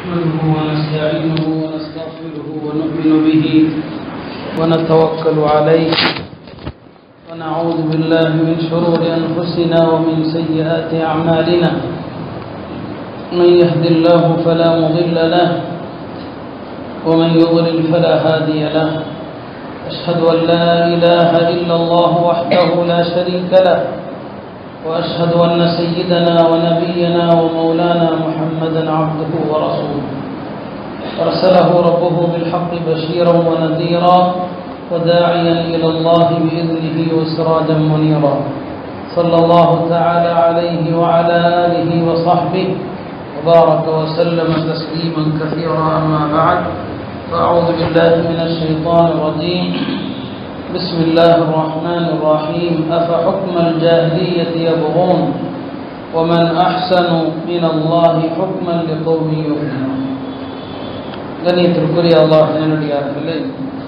نحمده ونستعينه ونستغفره ونؤمن به ونتوكل عليه ونعوذ بالله من شرور أنفسنا ومن سيئات أعمالنا من يهد الله فلا مضل له ومن يضلل فلا هادي له أشهد أن لا إله إلا الله وحده لا شريك له وأشهد أن سيدنا ونبينا ومولانا محمدا عبده ورسوله أرسله ربه بالحق بشيرا ونذيرا وداعيا إلى الله بإذنه وسراجا منيرا صلى الله تعالى عليه وعلى آله وصحبه وبارك وسلم تسليما كثيرا أما بعد فأعوذ بالله من الشيطان الرجيم بسم الله الرحمن الرحيم أفحكم الجاهلية يبغون ومن أحسن من الله حكما لقوم يؤمنون கண்ணியத்திற்குரிய அல்லாஹ் என்னுடையார்களே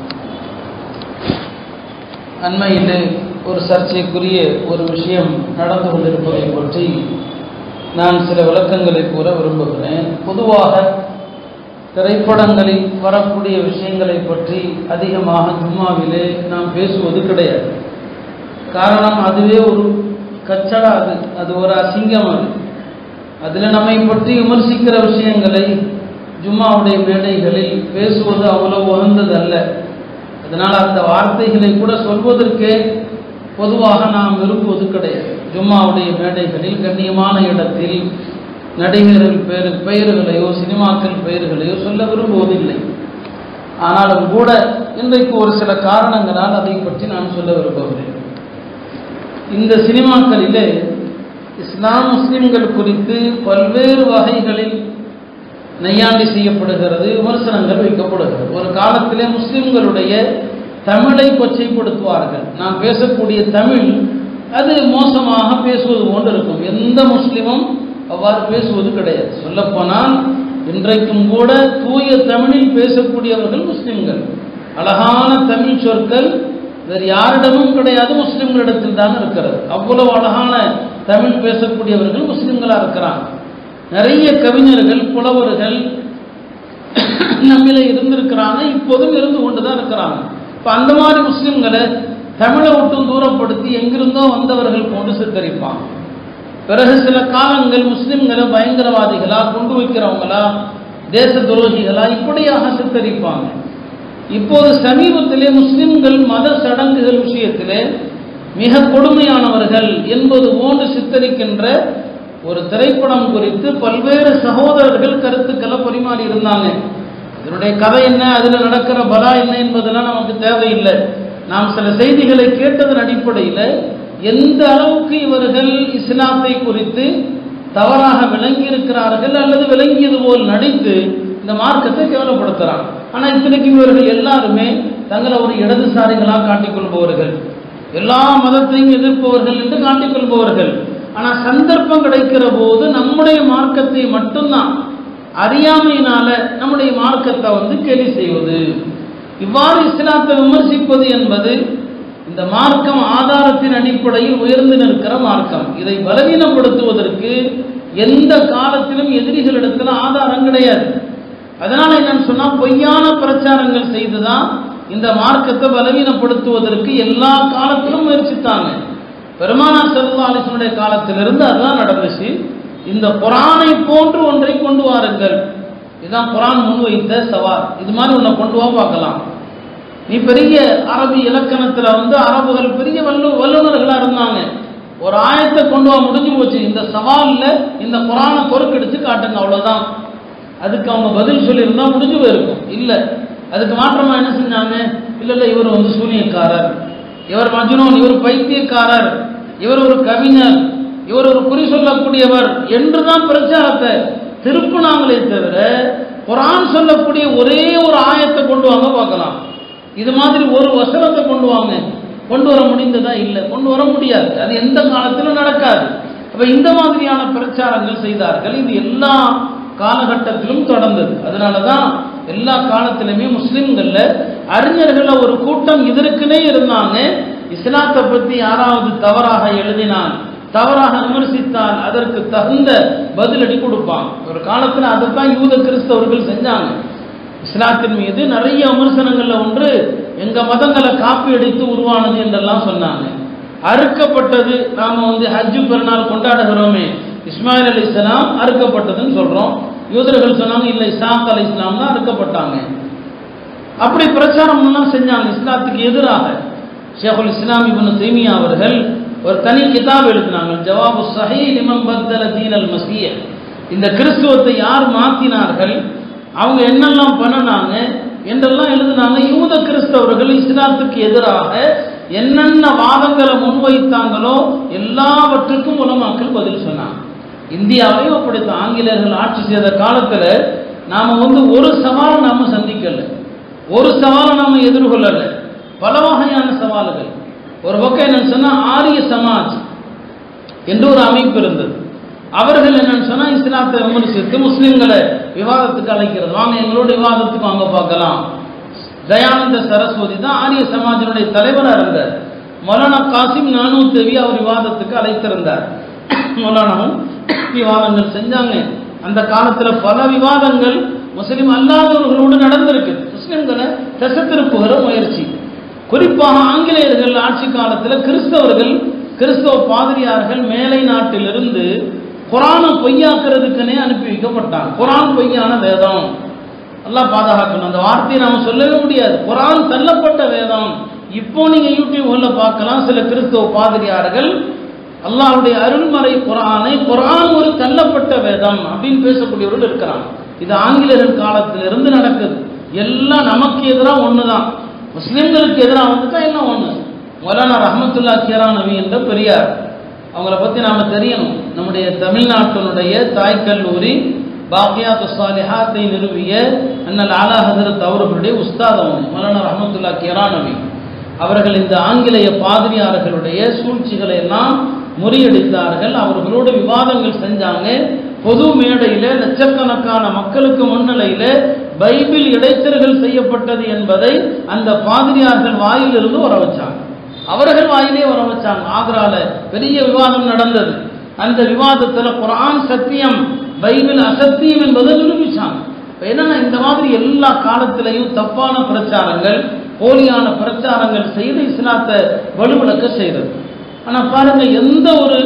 அண்மையிலே ஒரு சர்ச்சைக்குரிய ஒரு விஷயம் நடந்து கொண்டிருப்பதை பற்றி நான் சில விளக்கங்களை கூற விரும்புகிறேன் பொதுவாக திரைப்படங்களில் வரக்கூடிய விஷயங்களை பற்றி அதிகமாக ஜும்மாவிலே நாம் பேசுவது கிடையாது காரணம் அதுவே ஒரு கச்சடா அது அது ஒரு அசிங்கம் அது அதில் நம்மை பற்றி விமர்சிக்கிற விஷயங்களை ஜும்மாவுடைய மேடைகளில் பேசுவது அவ்வளவு உகந்தது அல்ல அதனால் அந்த வார்த்தைகளை கூட சொல்வதற்கே பொதுவாக நாம் விரும்புவது கிடையாது ஜும்மாவுடைய மேடைகளில் கண்ணியமான இடத்தில் நடிகர்கள் பெயர் பெயர்களையோ சினிமாக்கள் பெயர்களையோ சொல்ல விரும்புவதில்லை ஆனாலும் கூட இன்றைக்கு ஒரு சில காரணங்களால் அதை பற்றி நான் சொல்ல விரும்புகிறேன் இந்த சினிமாக்களிலே இஸ்லாம் முஸ்லிம்கள் குறித்து பல்வேறு வகைகளில் நையாண்டி செய்யப்படுகிறது விமர்சனங்கள் வைக்கப்படுகிறது ஒரு காலத்திலே முஸ்லிம்களுடைய தமிழை கொச்சைப்படுத்துவார்கள் நாம் பேசக்கூடிய தமிழ் அது மோசமாக பேசுவது போன்று இருக்கும் எந்த முஸ்லிமும் அவ்வாறு பேசுவது கிடையாது சொல்லப்போனால் இன்றைக்கும் கூட தூய தமிழில் பேசக்கூடியவர்கள் முஸ்லிம்கள் அழகான தமிழ் சொற்கள் வேறு யாரிடமும் கிடையாது முஸ்லிம்களிடத்தில் தான் இருக்கிறது அவ்வளவு அழகான தமிழ் பேசக்கூடியவர்கள் முஸ்லிம்களாக இருக்கிறாங்க நிறைய கவிஞர்கள் புலவர்கள் நம்மில இருந்திருக்கிறாங்க இப்போதும் இருந்து கொண்டு தான் இருக்கிறாங்க இப்போ அந்த மாதிரி முஸ்லிம்களை தமிழை விட்டும் தூரப்படுத்தி எங்கிருந்தோ வந்தவர்கள் கொண்டு சித்தரிப்பாங்க பிறகு சில காலங்கள் முஸ்லிம்களை பயங்கரவாதிகளா கொண்டு வைக்கிறவங்களா தேச துரோகிகளா இப்படியாக சித்தரிப்பாங்க இப்போது சமீபத்திலே முஸ்லிம்கள் மத சடங்குகள் விஷயத்திலே மிக கொடுமையானவர்கள் என்பது போன்று சித்தரிக்கின்ற ஒரு திரைப்படம் குறித்து பல்வேறு சகோதரர்கள் கருத்துக்களை பரிமாறி இருந்தாங்க இதனுடைய கதை என்ன அதில் நடக்கிற பலா என்ன என்பதெல்லாம் நமக்கு தேவையில்லை நாம் சில செய்திகளை கேட்டதன் அடிப்படையில் எந்த அளவுக்கு இவர்கள் இஸ்லாத்தை குறித்து தவறாக விளங்கி இருக்கிறார்கள் அல்லது விளங்கியது போல் நடித்து இந்த மார்க்கத்தை கேவலப்படுத்துகிறாங்க ஆனால் இத்தனைக்கு இவர்கள் எல்லாருமே தங்களை ஒரு இடதுசாரிகளாக காட்டிக்கொள்பவர்கள் எல்லா மதத்தையும் எதிர்ப்பவர்கள் என்று காட்டிக்கொள்பவர்கள் ஆனால் சந்தர்ப்பம் கிடைக்கிற போது நம்முடைய மார்க்கத்தை மட்டும்தான் அறியாமையினால நம்முடைய மார்க்கத்தை வந்து கேலி செய்வது இவ்வாறு இஸ்லாத்தை விமர்சிப்பது என்பது இந்த மார்க்கம் ஆதாரத்தின் அடிப்படையில் உயர்ந்து நிற்கிற மார்க்கம் இதை பலவீனப்படுத்துவதற்கு எந்த காலத்திலும் எதிரிகளிடத்தில் ஆதாரம் கிடையாது அதனால என்னன்னு சொன்னா பொய்யான பிரச்சாரங்கள் செய்துதான் இந்த மார்க்கத்தை பலவீனப்படுத்துவதற்கு எல்லா காலத்திலும் முயற்சித்தாங்க பெருமானா செல்லா அலிசனுடைய காலத்திலிருந்து அதுதான் நடந்துச்சு இந்த குரானை போன்று ஒன்றை கொண்டு வாருங்கள் இதுதான் குரான் முன்வைத்த சவால் இது மாதிரி ஒன்றை கொண்டு வா பார்க்கலாம் நீ பெரிய அரபி இலக்கணத்தில் வந்து அரபுகள் பெரிய வல்லு வல்லுநர்களாக இருந்தாங்க ஒரு ஆயத்தை கொண்டு வா முடிஞ்சு போச்சு இந்த சவாலில் இந்த குரானை பொறுக்கெடுத்து காட்டுங்க அவ்வளோதான் அதுக்கு அவங்க பதில் சொல்லியிருந்தா முடிஞ்சு போயிருக்கும் இல்லை அதுக்கு மாற்றமா என்ன செஞ்சாங்க இல்லை இல்லை இவர் வந்து சூனியக்காரர் இவர் மஜ்னூன் இவர் பைத்தியக்காரர் இவர் ஒரு கவிஞர் இவர் ஒரு குறி சொல்லக்கூடியவர் என்று தான் பிரச்சாரத்தை திருப்பினாங்களே தவிர குரான் சொல்லக்கூடிய ஒரே ஒரு ஆயத்தை கொண்டு வாங்க பார்க்கலாம் இது மாதிரி ஒரு வசனத்தை கொண்டு வாங்க கொண்டு வர முடிந்ததா இல்லை கொண்டு வர முடியாது அது எந்த காலத்திலும் நடக்காது அப்ப இந்த மாதிரியான பிரச்சாரங்கள் செய்தார்கள் இது எல்லா காலகட்டத்திலும் தொடர்ந்தது அதனால தான் எல்லா காலத்திலுமே முஸ்லிம்கள்ல அறிஞர்கள ஒரு கூட்டம் இதற்குனே இருந்தாங்க இஸ்லாத்தை பற்றி யாராவது தவறாக எழுதினால் தவறாக விமர்சித்தால் அதற்கு தகுந்த பதிலடி கொடுப்பான் ஒரு காலத்தில் அதைத்தான் யூத கிறிஸ்தவர்கள் செஞ்சாங்க இஸ்லாத்தின் மீது நிறைய விமர்சனங்கள்ல ஒன்று எங்க மதங்களை காப்பி அடித்து உருவானது என்றெல்லாம் சொன்னாங்க அறுக்கப்பட்டது நாம வந்து ஹஜ்ஜு பெருநாள் கொண்டாடுகிறோமே இஸ்மாயில் அலி இஸ்லாம் அறுக்கப்பட்டதுன்னு சொல்றோம் யூதர்கள் சொன்னாங்க இல்ல இசாக் அலி இஸ்லாம் தான் அறுக்கப்பட்டாங்க அப்படி பிரச்சாரம் எல்லாம் செஞ்சாங்க இஸ்லாத்துக்கு எதிராக ஷேகுல் இஸ்லாம் இப்னு தைமியா அவர்கள் ஒரு தனி கிதாப் எழுதினாங்க ஜவாபு சஹீ லிமன் பத்தல தீனல் மசிய இந்த கிறிஸ்துவத்தை யார் மாத்தினார்கள் அவங்க என்னெல்லாம் பண்ணினாங்க என்றெல்லாம் எழுதினாங்க யூத கிறிஸ்தவர்கள் இஸ்லாத்துக்கு எதிராக என்னென்ன வாதங்களை முன்வைத்தாங்களோ எல்லாவற்றுக்கும் உலமாக்கள் பதில் சொன்னாங்க இந்தியாவையும் அப்படித்தான் ஆங்கிலேயர்கள் ஆட்சி செய்த காலத்துல நாம வந்து ஒரு சவால் நாம சந்திக்கல ஒரு சவாலை நாம எதிர்கொள்ளல பல வகையான சவால்கள் ஒரு பக்கம் என்னன்னு சொன்னா ஆரிய சமாஜ் என்று ஒரு அமைப்பு இருந்தது அவர்கள் என்னன்னு சொன்னா இஸ்லாத்தை விமர்சித்து முஸ்லிம்களை விவாதத்துக்கு அழைக்கிறது வாங்க எங்களோட விவாதத்துக்கு வாங்க பார்க்கலாம் தயானந்த சரஸ்வதி தான் ஆரிய சமாஜினுடைய தலைவராக இருந்தார் மௌலானா காசிம் நானூ தேவி அவர் விவாதத்துக்கு அழைத்திருந்தார் மௌலானாவும் விவாதங்கள் செஞ்சாங்க அந்த காலத்துல பல விவாதங்கள் முஸ்லிம் அல்லாதவர்களோடு நடந்திருக்கு முஸ்லிம்களை திசை திருப்புகிற முயற்சி குறிப்பாக ஆங்கிலேயர்கள் ஆட்சி காலத்தில் கிறிஸ்தவர்கள் கிறிஸ்தவ பாதிரியார்கள் மேலை நாட்டிலிருந்து குரானை பொய்யாக்குறதுக்குன்னே அனுப்பி வைக்கப்பட்டாங்க குரான் பொய்யான வேதம் எல்லாம் பாதுகாக்கணும் அந்த வார்த்தையை நாம சொல்லவே முடியாது குரான் தள்ளப்பட்ட வேதம் இப்போ நீங்க யூடியூப்ல பார்க்கலாம் சில கிறிஸ்தவ பாதிரியார்கள் அல்லாஹ்வுடைய அருள்மறை குரானை குரான் ஒரு தள்ளப்பட்ட வேதம் அப்படின்னு பேசக்கூடியவர்கள் இருக்கிறாங்க இது ஆங்கிலேயர்கள் காலத்திலிருந்து நடக்குது எல்லாம் நமக்கு எதிராக ஒண்ணுதான் முஸ்லிம்களுக்கு எதிராக வந்துட்டா எல்லாம் ஒண்ணு மௌலானா ரஹமத்துல்லா கியரா நபி என்ற பெரியார் அவங்கள பத்தி நாம தெரியணும் நம்முடைய தமிழ்நாட்டினுடைய தாய் கல்லூரி பாக்கியாத்து சாலிஹாத்தை நிறுவிய அண்ணல் ஆலா ஹசரத் அவர்களுடைய உஸ்தாத் அவங்க மௌலானா ரஹமத்துல்லா கியரா நபி அவர்கள் இந்த ஆங்கிலேய பாதிரியார்களுடைய சூழ்ச்சிகளை எல்லாம் முறியடித்தார்கள் அவர்களோடு விவாதங்கள் செஞ்சாங்க பொது மேடையில லட்சக்கணக்கான மக்களுக்கு முன்னிலையில பைபிள் இடைத்தர்கள் செய்யப்பட்டது என்பதை அந்த பாதிரியார்கள் வாயிலிருந்து வர வச்சாங்க அவர்கள் வாயிலே வர வச்சாங்க ஆக்ரால பெரிய விவாதம் நடந்தது அந்த விவாதத்துல குரான் சத்தியம் பைபிள் அசத்தியம் என்பதை நிரூபிச்சாங்க இப்ப என்னன்னா இந்த மாதிரி எல்லா காலத்திலையும் தப்பான பிரச்சாரங்கள் போலியான பிரச்சாரங்கள் செய்து இஸ்லாத்தை வலுவிழக்க செய்தது ஆனா பாருங்க எந்த ஒரு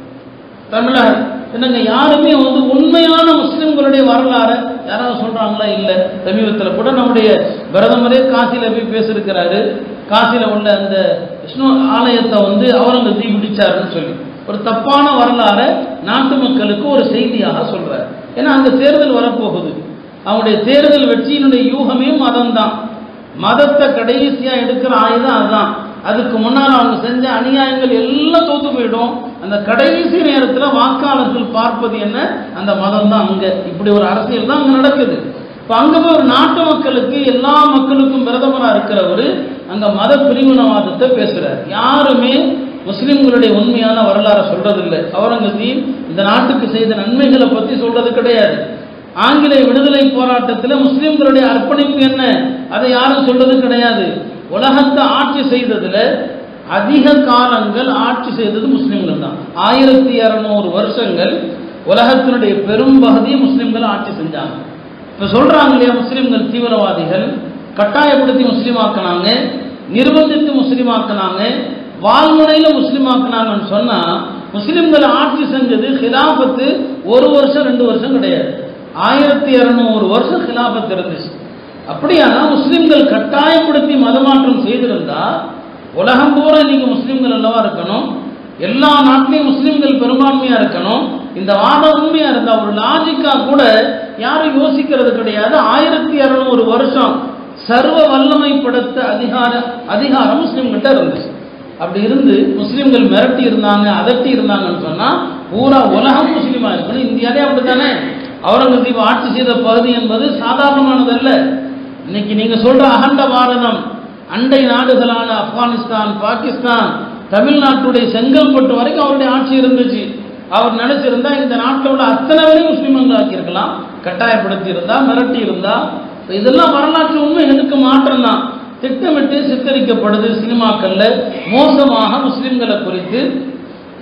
தமிழர் என்னங்க யாருமே வந்து உண்மையான முஸ்லிம்களுடைய வரலாறு யாராவது சொல்றாங்களா இல்ல சமீபத்தில் கூட நம்முடைய பிரதமரே காசியில போய் பேசியிருக்கிறாரு காசியில உள்ள அந்த விஷ்ணு ஆலயத்தை வந்து அவுரங்கசீப் பிடிச்சாருன்னு சொல்லி ஒரு தப்பான வரலாறை நாட்டு மக்களுக்கு ஒரு செய்தியாக சொல்றாரு ஏன்னா அங்க தேர்தல் வரப்போகுது அவங்களுடைய தேர்தல் வெற்றியினுடைய யூகமே மதம் தான் மதத்தை கடைசியா எடுக்கிற ஆயுதம் அதுதான் அதுக்கு முன்னால் அவங்க செஞ்ச அநியாயங்கள் எல்லாம் தோத்து போயிடும் அந்த கடைசி நேரத்தில் வாக்காளர்கள் பார்ப்பது என்ன அந்த மதம் தான் அங்க இப்படி ஒரு அரசியல் தான் அங்க நடக்குது இப்ப அங்க போய் ஒரு நாட்டு மக்களுக்கு எல்லா மக்களுக்கும் பிரதமரா இருக்கிறவர் அங்க மத பிரிவினவாதத்தை பேசுறார் யாருமே முஸ்லிம்களுடைய உண்மையான வரலாறை சொல்றதில்லை அவுரங்கசீப் இந்த நாட்டுக்கு செய்த நன்மைகளை பத்தி சொல்றது கிடையாது ஆங்கிலேய விடுதலை போராட்டத்தில் முஸ்லிம்களுடைய அர்ப்பணிப்பு என்ன அதை யாரும் சொல்றது கிடையாது உலகத்தை ஆட்சி செய்ததுல அதிக காலங்கள் ஆட்சி செய்தது முஸ்லிம்கள் தான் ஆயிரத்தி இருநூறு வருஷங்கள் உலகத்தினுடைய பெரும் பகுதியை முஸ்லிம்கள் ஆட்சி செஞ்சாங்க இப்ப சொல்றாங்க இல்லையா முஸ்லிம்கள் தீவிரவாதிகள் கட்டாயப்படுத்தி முஸ்லீமாக்குனாங்க நிர்பந்தித்து முஸ்லீமாக்குனாங்க வாழ்முறையில முஸ்லீமாக்குனாங்கன்னு சொன்னா முஸ்லிம்கள் ஆட்சி செஞ்சது ஹிலாபத்து ஒரு வருஷம் ரெண்டு வருஷம் கிடையாது ஆயிரத்தி இருநூறு வருஷம் ஹிலாபத் இருந்துச்சு அப்படியானா முஸ்லிம்கள் கட்டாயப்படுத்தி மதமாற்றம் செய்திருந்தா உலகம் பூரா நீங்க முஸ்லிம்கள் அல்லவா இருக்கணும் எல்லா நாட்டிலையும் முஸ்லிம்கள் பெரும்பான்மையா இருக்கணும் இந்த வாதம் உண்மையா இருந்தா ஒரு லாஜிக்கா கூட யாரும் யோசிக்கிறது கிடையாது ஆயிரத்தி இருநூறு வருஷம் சர்வ வல்லமைப்படுத்த அதிகார அதிகாரம் முஸ்லிம்கிட்ட இருந்துச்சு அப்படி இருந்து முஸ்லிம்கள் மிரட்டி இருந்தாங்க அதட்டி இருந்தாங்கன்னு சொன்னா பூரா உலகம் முஸ்லீமா இருக்கணும் இந்தியாலே அப்படித்தானே அவுரங்கசீப் ஆட்சி செய்த பகுதி என்பது சாதாரணமானதல்ல இன்னைக்கு நீங்க சொல்ற அகண்ட பாரதம் அண்டை நாடுகளான ஆப்கானிஸ்தான் பாகிஸ்தான் தமிழ்நாட்டுடைய செங்கல்பட்டு வரைக்கும் அவருடைய ஆட்சி இருந்துச்சு அவர் நினைச்சிருந்தா இந்த நாட்டில் உள்ள அத்தனை பேரையும் முஸ்லீம்கள் ஆக்கியிருக்கலாம் கட்டாயப்படுத்தி இருந்தா மிரட்டி இருந்தா இதெல்லாம் வரலாற்று உண்மைகளுக்கு மாற்றம் தான் திட்டமிட்டு சித்தரிக்கப்படுது சினிமாக்கள்ல மோசமாக முஸ்லிம்களை குறித்து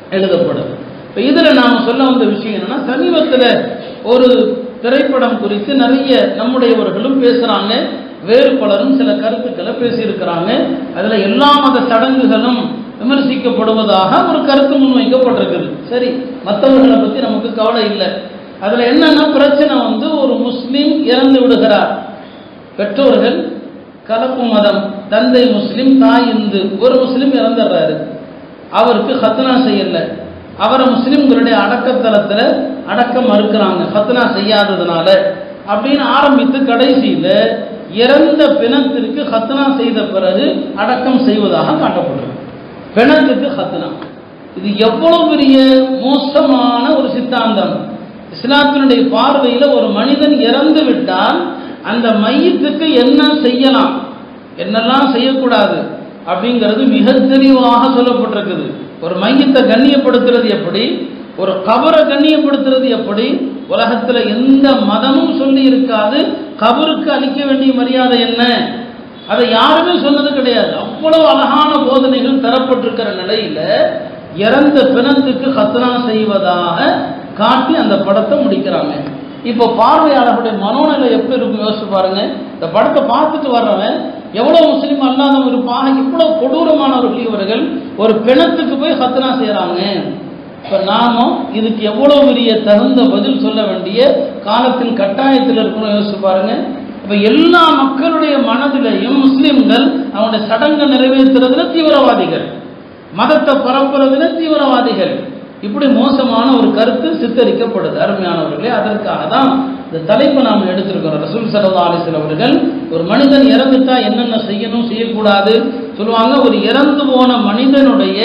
எழுதப்படுது இப்போ இதில் நாம் சொல்ல வந்த விஷயம் என்னன்னா சமீபத்தில் ஒரு திரைப்படம் குறித்து நிறைய நம்முடையவர்களும் பேசுகிறாங்க வேறு பலரும் சில கருத்துக்களை பேசியிருக்கிறாங்க அதில் எல்லா மத சடங்குகளும் விமர்சிக்கப்படுவதாக ஒரு கருத்து முன்வைக்கப்பட்டிருக்குது சரி மற்றவர்களை பற்றி நமக்கு கவலை இல்லை அதில் என்னென்ன பிரச்சனை வந்து ஒரு முஸ்லீம் இறந்து விடுகிறார் பெற்றோர்கள் கலப்பு மதம் தந்தை முஸ்லீம் தாய் இந்து ஒரு முஸ்லீம் இறந்துடுறாரு அவருக்கு ஹத்னா செய்யல அவரை முஸ்லீம்களுடைய அடக்கத்தலத்தில் அடக்க மறுக்கிறாங்க ஹத்னா செய்யாததுனால அப்படின்னு ஆரம்பித்து கடைசியில் இறந்த பிணத்திற்கு ஹத்னா செய்த பிறகு அடக்கம் செய்வதாக காட்டப்படுறது பிணத்துக்கு ஹத்னா இது எவ்வளவு பெரிய மோசமான ஒரு சித்தாந்தம் இஸ்லாத்தினுடைய பார்வையில் ஒரு மனிதன் இறந்து விட்டால் அந்த மையத்துக்கு என்ன செய்யலாம் என்னெல்லாம் செய்யக்கூடாது அப்படிங்கிறது மிக தெளிவாக சொல்லப்பட்டிருக்குது ஒரு மையத்தை கண்ணியப்படுத்துறது எப்படி ஒரு கபரை கண்ணியப்படுத்துறது எப்படி உலகத்தில் எந்த மதமும் சொல்லி இருக்காது கபருக்கு அளிக்க வேண்டிய மரியாதை என்ன அதை யாருமே சொன்னது கிடையாது அவ்வளவு அழகான போதனைகள் தரப்பட்டிருக்கிற நிலையில இறந்த பிணத்துக்கு ஹத்னா செய்வதாக காட்டி அந்த படத்தை முடிக்கிறாங்க இப்போ பார்வையாளர்களுடைய மனோநிலை எப்படி இருக்கும் யோசிச்சு பாருங்க இந்த படத்தை பார்த்துட்டு வர்றவன் எவ்வளவு முஸ்லீம் அல்லாதவங்க இருப்பாங்க இவ்வளவு கொடூரமானவர்கள் இவர்கள் ஒரு பிணத்துக்கு போய் ஹத்னா செய்கிறாங்க இப்போ நாமும் இதுக்கு எவ்வளோ பெரிய தகுந்த பதில் சொல்ல வேண்டிய காலத்தின் கட்டாயத்தில் இருக்கணும் யோசிச்சு பாருங்க இப்போ எல்லா மக்களுடைய மனதிலையும் முஸ்லீம்கள் அவனுடைய சடங்கை நிறைவேற்றுறதுல தீவிரவாதிகள் மதத்தை பரப்புறதுல தீவிரவாதிகள் இப்படி மோசமான ஒரு கருத்து சித்தரிக்கப்படுது அருமையானவர்களே அதற்காக தான் இந்த தலைப்பை நாம் எடுத்திருக்கிறோம் ரசூல் சல்லா அலிஸ்ல அவர்கள் ஒரு மனிதன் இறந்துட்டா என்னென்ன செய்யணும் செய்யக்கூடாது சொல்லுவாங்க ஒரு இறந்து போன மனிதனுடைய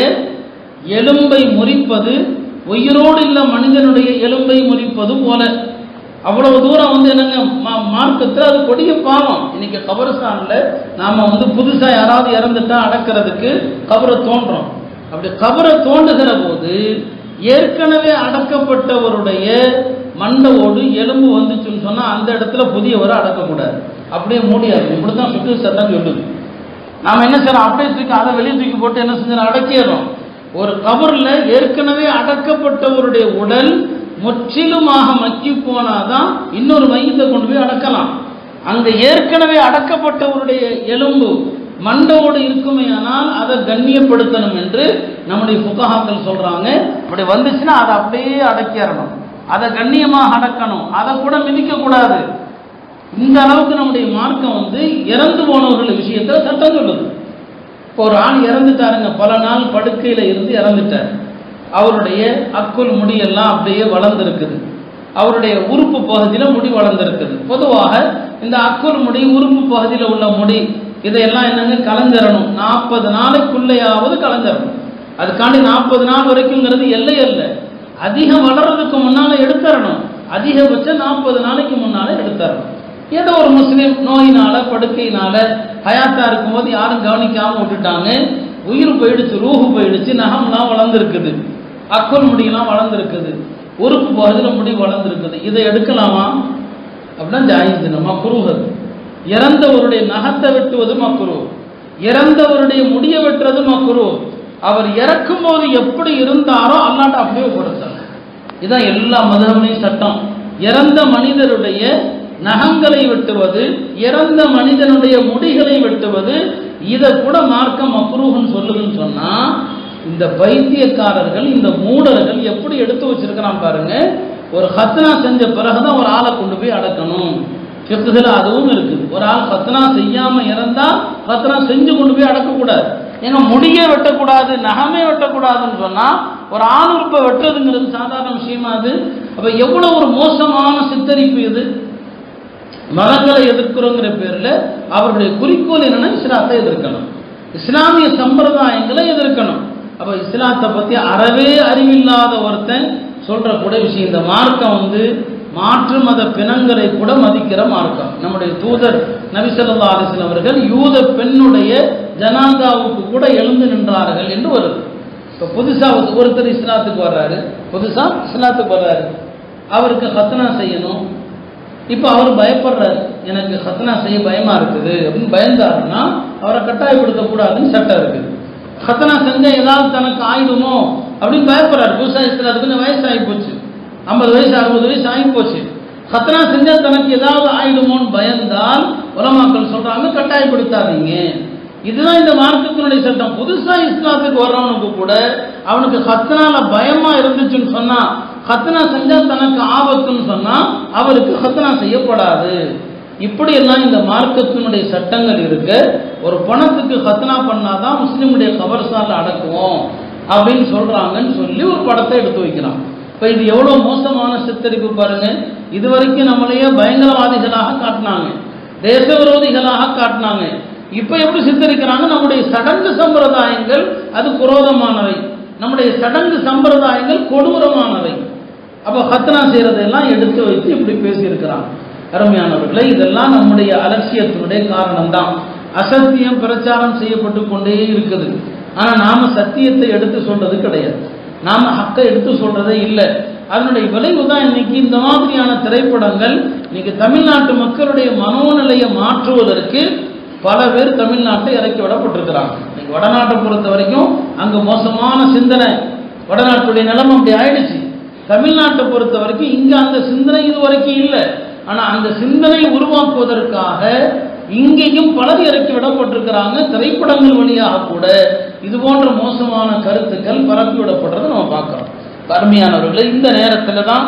எலும்பை முறிப்பது உயிரோடு இல்ல மனிதனுடைய எலும்பை முறிப்பது போல அவ்வளவு தூரம் வந்து என்னங்க மா- மார்க்கத்துல அது கொடிய பாவம் இன்னைக்கு கபரஸ்தான்ல நாம வந்து புதுசா யாராவது இறந்துட்டா அடக்கிறதுக்கு கபரை தோன்றோம் அப்படி கபரை தோண்டுகிற போது ஏற்கனவே அடக்கப்பட்டவருடைய மண்டவோடு எலும்பு வந்துச்சுன்னு சொன்னா அந்த இடத்துல புதியவரை அடக்கக்கூடாது அப்படியே முடியாது இப்படிதான் சுற்று சட்டம் சொல்லுது நாம என்ன செய்யறோம் அப்படியே தூக்கி அதை வெளியே தூக்கி போட்டு என்ன செஞ்சோம் அடக்கிடுறோம் ஒரு கபர்ல ஏற்கனவே அடக்கப்பட்டவருடைய உடல் முற்றிலுமாக மக்கி போனாதான் இன்னொரு மையத்தை கொண்டு போய் அடக்கலாம் அங்க ஏற்கனவே அடக்கப்பட்டவருடைய எலும்பு மண்டோடு இருக்குமேயானால் அதை கண்ணியப்படுத்தணும் என்று நம்முடைய புகஹாக்கள் சொல்றாங்க அப்படி வந்துச்சுன்னா அதை அப்படியே அடக்கிடணும் அதை கண்ணியமாக அடக்கணும் அதை கூட மிதிக்க கூடாது இந்த அளவுக்கு நம்முடைய மார்க்கம் வந்து இறந்து போனவர்கள் விஷயத்துல சட்டம் சொல்லுது இப்போ ஒரு ஆள் இறந்துட்டாருங்க பல நாள் படுக்கையில் இருந்து இறந்துட்டார் அவருடைய அக்குள் முடியெல்லாம் அப்படியே வளர்ந்துருக்குது அவருடைய உறுப்பு பகுதியில் முடி வளர்ந்துருக்குது பொதுவாக இந்த அக்குள் முடி உறுப்பு பகுதியில் உள்ள முடி இதையெல்லாம் என்னங்க கலந்துரணும் நாற்பது நாளைக்குள்ளேயாவது கலந்துரணும் அதுக்காண்டி நாற்பது நாள் வரைக்குங்கிறது எல்லை அல்ல அதிகம் வளர்றதுக்கு முன்னால எடுத்துறணும் அதிகபட்சம் நாற்பது நாளைக்கு முன்னால எடுத்துறணும் ஏதோ ஒரு முஸ்லீம் நோயினால படுக்கையினால ஹயாத்தா இருக்கும்போது யாரும் கவனிக்காம விட்டுட்டாங்க உயிர் போயிடுச்சு ரூஹு போயிடுச்சு நகம்லாம் வளர்ந்துருக்குது அக்குள் முடியெல்லாம் வளர்ந்துருக்குது உறுப்பு பகுதியில் முடி வளர்ந்துருக்குது இதை எடுக்கலாமா அப்படின்னா ஜாயிஸ் நம்ம குருகது இறந்தவருடைய நகத்தை வெட்டுவது மக்குரு இறந்தவருடைய முடியை வெட்டுறது மக்குரு அவர் இறக்கும் போது எப்படி இருந்தாரோ அல்லாட்ட அப்படியே கொடுத்தார் இதான் எல்லா மதகமையும் சட்டம் இறந்த மனிதருடைய நகங்களை வெட்டுவது இறந்த மனிதனுடைய முடிகளை வெட்டுவது இதை கூட மார்க்கம் அப்ரூவ்னு சொல்லுதுன்னு சொன்னா இந்த பைத்தியக்காரர்கள் இந்த மூடர்கள் எப்படி எடுத்து வச்சிருக்கிறான் பாருங்க ஒரு ஹத்னா செஞ்ச பிறகுதான் ஒரு ஆளை கொண்டு போய் அடக்கணும் ஃபிக்குல அதுவும் இருக்குது ஒரு ஆள் ஹத்னா செய்யாம இறந்தா ஹத்னா செஞ்சு கொண்டு போய் அடக்கக்கூடாது ஏங்க முடியே வெட்டக்கூடாது நகமே வெட்டக்கூடாதுன்னு சொன்னா ஒரு ஆண் உறுப்பை வெட்டுறதுங்கிறது சாதாரண விஷயமா அது அப்ப எவ்வளவு ஒரு மோசமான சித்தரிப்பு இது மதங்களை எதிர்க்கிறோங்கிற பேர்ல அவருடைய குறிக்கோள் என்னன்னா இஸ்லாத்தை எதிர்க்கணும் இஸ்லாமிய சம்பிரதாயங்களை எதிர்க்கணும் அப்ப இஸ்லாத்தை பத்தி அறவே அறிவில்லாத ஒருத்தன் சொல்ற கூட விஷயம் இந்த மார்க்கம் வந்து மாற்று மத பிணங்களை கூட மதிக்கிற மார்க்கம் நம்முடைய தூதர் நபிசல்லா அலிஸ்லாம் அவர்கள் யூத பெண்ணுடைய ஜனாதாவுக்கு கூட எழுந்து நின்றார்கள் என்று வருது இப்போ புதுசா ஒருத்தர் இஸ்லாத்துக்கு வர்றாரு புதுசா இஸ்லாத்துக்கு வர்றாரு அவருக்கு ஹத்னா செய்யணும் இப்போ அவர் பயப்படுறாரு எனக்கு ஹத்னா செய்ய பயமா இருக்குது அப்படின்னு பயந்தாருன்னா அவரை கட்டாயப்படுத்தக்கூடாதுன்னு சட்டம் இருக்குது ஹத்னா செஞ்சா ஏதாவது தனக்கு ஆயிடுமோ அப்படின்னு பயப்படுறாரு புதுசா இஸ்லாத்துக்கு கொஞ்சம் வயசாகி போச்சு ஐம்பது வயசு அறுபது வயசு ஆகி போச்சு ஹத்னா செஞ்சா தனக்கு ஏதாவது ஆயிடுமோன்னு பயந்தால் உலமாக்கள் சொல்றாங்க கட்டாயப்படுத்தாதீங்க இதுதான் இந்த மார்க்கத்தினுடைய சட்டம் புதுசா இஸ்லாத்துக்கு வர்றவனுக்கு கூட அவனுக்கு ஹத்னால பயமா இருந்துச்சுன்னு சொன்னா ஹத்னா செஞ்சா தனக்கு ஆபத்துன்னு சொன்னா அவருக்கு ஹத்னா செய்யப்படாது இப்படி எல்லாம் இந்த மார்க்கத்தினுடைய சட்டங்கள் இருக்கு ஒரு பணத்துக்கு ஹத்னா பண்ணாதான் முஸ்லிமுடைய கபர்சால அடக்குவோம் அப்படின்னு சொல்றாங்கன்னு சொல்லி ஒரு படத்தை எடுத்து வைக்கிறான் இப்ப இது எவ்வளவு மோசமான சித்தரிப்பு பாருங்க இது வரைக்கும் நம்மளையே பயங்கரவாதிகளாக காட்டினாங்க தேச விரோதிகளாக காட்டினாங்க இப்ப எப்படி சித்தரிக்கிறாங்க நம்முடைய சடங்கு சம்பிரதாயங்கள் அது குரோதமானவை நம்முடைய சடங்கு சம்பிரதாயங்கள் கொடூரமானவை அப்ப ஹத்னா செய்யறதெல்லாம் எடுத்து வைத்து இப்படி பேசியிருக்கிறாங்க அருமையானவர்களே இதெல்லாம் நம்முடைய அலட்சியத்தினுடைய காரணம்தான் அசத்தியம் பிரச்சாரம் செய்யப்பட்டு கொண்டே இருக்குது ஆனா நாம சத்தியத்தை எடுத்து சொல்றது கிடையாது நாம ஹக்கை எடுத்து சொல்றதே இல்லை அதனுடைய விளைவு தான் இன்னைக்கு இந்த மாதிரியான திரைப்படங்கள் இன்னைக்கு தமிழ்நாட்டு மக்களுடைய மனோநிலையை மாற்றுவதற்கு பல பேர் தமிழ்நாட்டை இறக்கி விடப்பட்டிருக்கிறாங்க இன்னைக்கு வடநாட்டை பொறுத்த வரைக்கும் அங்க மோசமான சிந்தனை வடநாட்டுடைய நிலைமை அப்படி ஆயிடுச்சு தமிழ்நாட்டை பொறுத்த வரைக்கும் இங்க அந்த சிந்தனை இது வரைக்கும் இல்லை ஆனா அந்த சிந்தனை உருவாக்குவதற்காக இங்கேயும் பலர் இறக்கி விடப்பட்டிருக்கிறாங்க திரைப்படங்கள் வழியாக கூட இது போன்ற மோசமான கருத்துக்கள் பரப்பி விடப்படுறதை நம்ம பார்க்கிறோம் அருமையானவர்களே இந்த நேரத்தில் தான்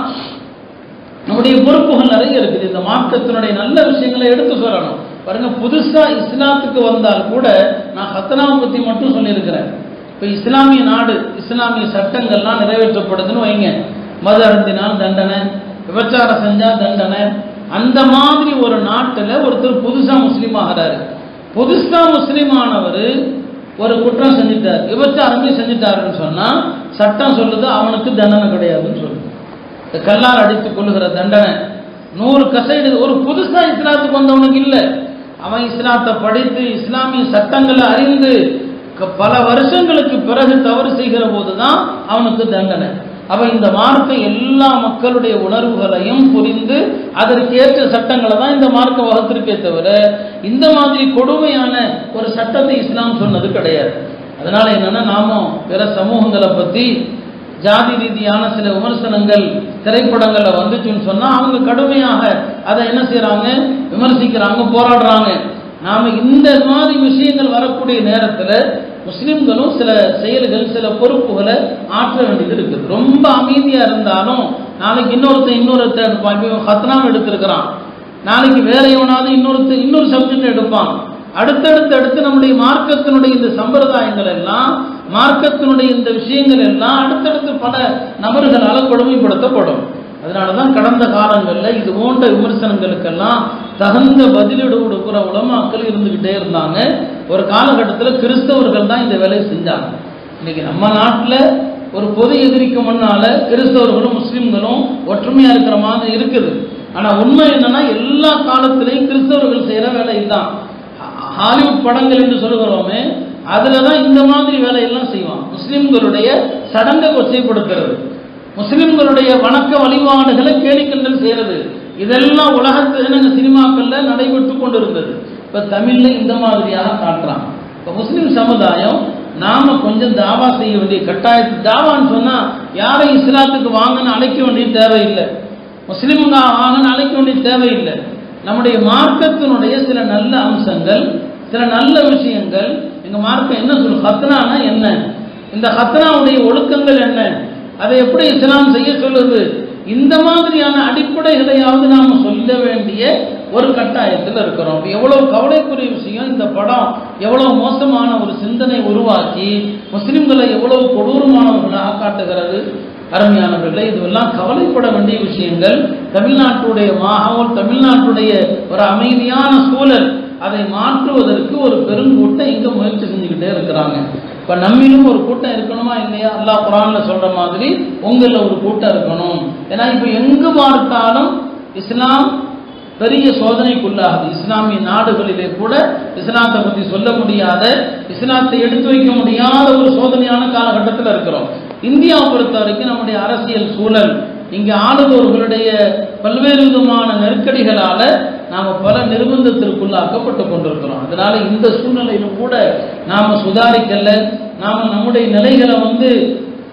நம்முடைய பொறுப்புகள் நிறைய இருக்குது இந்த மார்க்கத்தினுடைய நல்ல விஷயங்களை எடுத்து சொல்லணும் பாருங்க புதுசா இஸ்லாத்துக்கு வந்தால் கூட நான் ஹத்தனாவை பத்தி மட்டும் சொல்லியிருக்கிறேன் இப்ப இஸ்லாமிய நாடு இஸ்லாமிய சட்டங்கள்லாம் நிறைவேற்றப்படுதுன்னு வைங்க மது அருந்தினால் தண்டனை விபச்சாரம் செஞ்சா தண்டனை அந்த மாதிரி ஒரு நாட்டில் ஒருத்தர் புதுசா முஸ்லீம் ஆகிறாரு புதுசா முஸ்லீம் ஆனவர் ஒரு குற்றம் செஞ்சுட்டார் விபச்சாரமே செஞ்சுட்டாருன்னு சொன்னா சட்டம் சொல்லுது அவனுக்கு தண்டனை கிடையாதுன்னு சொல்லுது இந்த கல்லால் அடித்து கொள்ளுகிற தண்டனை நூறு கசைடு ஒரு புதுசா இஸ்லாத்துக்கு வந்தவனுக்கு இல்லை அவன் இஸ்லாத்தை படித்து இஸ்லாமிய சட்டங்களை அறிந்து க- பல வருஷங்களுக்கு பிறகு தவறு செய்கிற போதுதான் அவனுக்கு தண்டனை அவ இந்த மார்க்கம் எல்லா மக்களுடைய உணர்வுகளையும் புரிந்து அதற்கேற்ற சட்டங்களை தான் இந்த மார்க்கம் வகுத்திருக்கே தவிர இந்த மாதிரி கொடுமையான ஒரு சட்டத்தை இஸ்லாம் சொன்னது கிடையாது அதனால என்னன்னா நாம பிற சமூகங்களை பத்தி ஜாதி ரீதியான சில விமர்சனங்கள் திரைப்படங்கள்ல வந்துச்சுன்னு சொன்னா அவங்க கடுமையாக அதை என்ன செய்றாங்க விமர்சிக்கிறாங்க போராடுறாங்க நாம இந்த மாதிரி விஷயங்கள் வரக்கூடிய நேரத்துல முஸ்லிம்களும் சில செயல்கள் சில பொறுப்புகளை ஆற்ற வேண்டியது இருக்குது ரொம்ப அமைதியா இருந்தாலும் நாளைக்கு இன்னொருத்தன் இன்னொருத்தன் எடுப்பான் இப்போ இவன் ஹத்னாம் எடுத்திருக்கிறான் நாளைக்கு வேற எவனாவது இன்னொருத்தன் இன்னொரு சப்ஜெக்ட் எடுப்பான் அடுத்தடுத்து அடுத்து நம்முடைய மார்க்கத்தினுடைய இந்த சம்பிரதாயங்கள் எல்லாம் மார்க்கத்தினுடைய இந்த விஷயங்கள் எல்லாம் அடுத்தடுத்து பல நபர்களால் கொடுமைப்படுத்தப்படும் அதனாலதான் கடந்த காலங்களில் இது போன்ற விமர்சனங்களுக்கெல்லாம் தகுந்த பதிலீடு கொடுக்குற உலமாக்கள் இருந்துகிட்டே இருந்தாங்க ஒரு காலகட்டத்தில் கிறிஸ்தவர்கள் தான் இந்த வேலையை செஞ்சாங்க இன்னைக்கு நம்ம நாட்டில் ஒரு பொது எதிரிக்கு முன்னால கிறிஸ்தவர்களும் முஸ்லிம்களும் ஒற்றுமையா இருக்கிற மாதிரி இருக்குது ஆனா உண்மை என்னன்னா எல்லா காலத்திலையும் கிறிஸ்தவர்கள் செய்யற வேலை இதுதான் ஹா- ஹாலிவுட் படங்கள் என்று சொல்லுகிறோமே அதுல தான் இந்த மாதிரி வேலையெல்லாம் செய்வான் முஸ்லிம்களுடைய சடங்கை கொச்சைப்படுத்துறது முஸ்லிம்களுடைய வணக்க வழிபாடுகளை கேலிக்கிண்டல் செய்யறது இதெல்லாம் உலகத்தில் நாங்கள் சினிமாக்கள்ல நடைபெற்று கொண்டிருந்தது இப்ப தமிழ்ல இந்த மாதிரியாக காட்டுறாங்க இப்ப முஸ்லிம் சமுதாயம் நாம கொஞ்சம் தாவா செய்ய வேண்டிய கட்டாயத்து தாவான்னு சொன்னா யாரையும் இஸ்லாத்துக்கு வாங்கன்னு அழைக்க வேண்டிய தேவையில்லை முஸ்லிமுங்க வாங்கன்னு அழைக்க வேண்டிய தேவையில்லை நம்முடைய மார்க்கத்தினுடைய சில நல்ல அம்சங்கள் சில நல்ல விஷயங்கள் எங்க மார்க்கம் என்ன சொல்லும் ஹத்னானா என்ன இந்த ஹத்னாவுடைய ஒழுக்கங்கள் என்ன அதை எப்படி இஸ்லாம் செய்ய சொல்லுது இந்த மாதிரியான அடிப்படைகளையாவது நாம சொல்ல வேண்டிய ஒரு கட்டாயத்தில் இருக்கிறோம் அப்ப எவ்வளவு கவலைக்குரிய விஷயம் இந்த படம் எவ்வளவு மோசமான ஒரு சிந்தனை உருவாக்கி முஸ்லிம்களை எவ்வளவு கொடூரமானவர்களாக காட்டுகிறது அருமையானவர்களே இதுவெல்லாம் கவலைப்பட வேண்டிய விஷயங்கள் தமிழ்நாட்டுடைய மாகோல் தமிழ்நாட்டுடைய ஒரு அமைதியான சூழல் அதை மாற்றுவதற்கு ஒரு பெருங்கூட்டம் இங்க முயற்சி செஞ்சுக்கிட்டே இருக்கிறாங்க இப்ப நம்மிலும் ஒரு கூட்டம் இருக்கணுமா இல்லையா அல்லாஹ் குரான்ல சொல்ற மாதிரி உங்கள ஒரு கூட்டம் இருக்கணும் ஏன்னா இப்ப எங்கு பார்த்தாலும் இஸ்லாம் பெரிய சோதனைக்குள்ளாகுது இஸ்லாமிய நாடுகளிலே கூட இஸ்லாத்தை பத்தி சொல்ல முடியாத இஸ்லாத்தை எடுத்து வைக்க முடியாத ஒரு சோதனையான காலகட்டத்தில் இருக்கிறோம் இந்தியாவை பொறுத்த வரைக்கும் நம்முடைய அரசியல் சூழல் இங்க ஆளுபவர்களுடைய பல்வேறு விதமான நெருக்கடிகளால நாம பல நிர்பந்தத்திற்குள்ளாக்கப்பட்டு கொண்டிருக்கிறோம் அதனால இந்த சூழ்நிலையிலும் கூட நாம சுதாரிக்கல நாம நம்முடைய நிலைகளை வந்து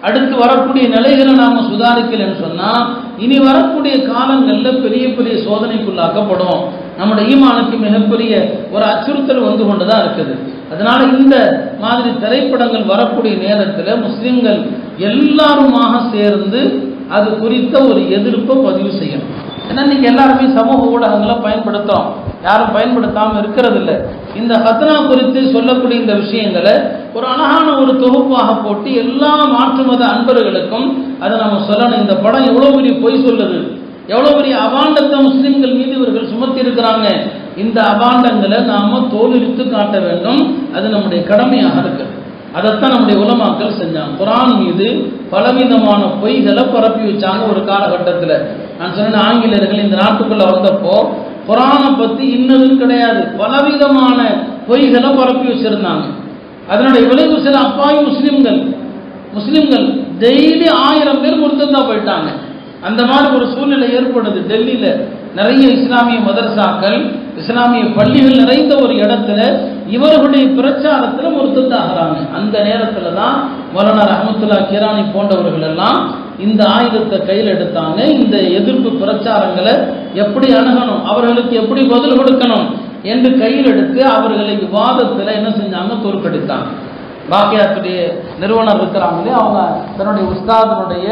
அடுத்து வரக்கூடிய நிலைகளை நாம சுதாரிக்கலைன்னு சொன்னா இனி வரக்கூடிய காலங்கள்ல பெரிய பெரிய சோதனைக்குள்ளாக்கப்படும் நம்முடைய ஈமானுக்கு மிகப்பெரிய ஒரு அச்சுறுத்தல் வந்து கொண்டுதான் இருக்குது அதனால இந்த மாதிரி திரைப்படங்கள் வரக்கூடிய நேரத்தில் முஸ்லிம்கள் எல்லாருமாக சேர்ந்து அது குறித்த ஒரு எதிர்ப்பை பதிவு செய்யணும் ஏன்னா இன்னைக்கு எல்லாருமே சமூக ஊடகங்களை பயன்படுத்துறோம் யாரும் பயன்படுத்தாம இருக்கிறது இல்ல இந்த ஹத்னா குறித்து சொல்லக்கூடிய இந்த விஷயங்களை ஒரு அழகான ஒரு தொகுப்பாக போட்டு எல்லா மாற்று மத அன்பர்களுக்கும் அதை நம்ம சொல்லணும் இந்த படம் எவ்வளவு பெரிய பொய் சொல்லுது எவ்வளவு பெரிய அபாண்டத்தை முஸ்லிம்கள் மீது இவர்கள் சுமத்தி இருக்கிறாங்க இந்த அபாண்டங்களை நாம தோலுரித்து காட்ட வேண்டும் அது நம்முடைய கடமையாக இருக்கு அதைத்தான் நம்முடைய உலமாக்கள் செஞ்சாங்க குரான் மீது பலவிதமான பொய்களை பரப்பி வச்சாங்க ஒரு காலகட்டத்தில் நான் சொன்ன ஆங்கிலேயர்கள் இந்த நாட்டுக்குள்ள வந்தப்போ குரானை பத்தி இன்னதும் கிடையாது பலவிதமான பொய்களை பரப்பி வச்சிருந்தாங்க அதனுடைய விளைவு சில அப்பாவி முஸ்லிம்கள் முஸ்லிம்கள் டெய்லி ஆயிரம் பேர் முருத்தந்தா போயிட்டாங்க அந்த மாதிரி ஒரு சூழ்நிலை ஏற்படுது டெல்லியில நிறைய இஸ்லாமிய மதரசாக்கள் இஸ்லாமிய பள்ளிகள் நிறைந்த ஒரு இடத்துல இவர்களுடைய பிரச்சாரத்துல முருத்தத்தாகிறாங்க அந்த நேரத்துல தான் மௌலானா ரஹமத்துல்லா கிரானி போன்றவர்கள் எல்லாம் இந்த ஆயுதத்தை கையில் எடுத்தாங்க இந்த எதிர்ப்பு பிரச்சாரங்களை எப்படி அணுகணும் அவர்களுக்கு எப்படி பதில் கொடுக்கணும் என்று கையில் எடுத்து அவர்களை விவாதத்தில் என்ன செஞ்சாங்க தோற்கடித்தாங்க பாக்கியாத்துடைய நிறுவனர் இருக்கிறாங்களே அவங்க தன்னுடைய உஸ்தாதனுடைய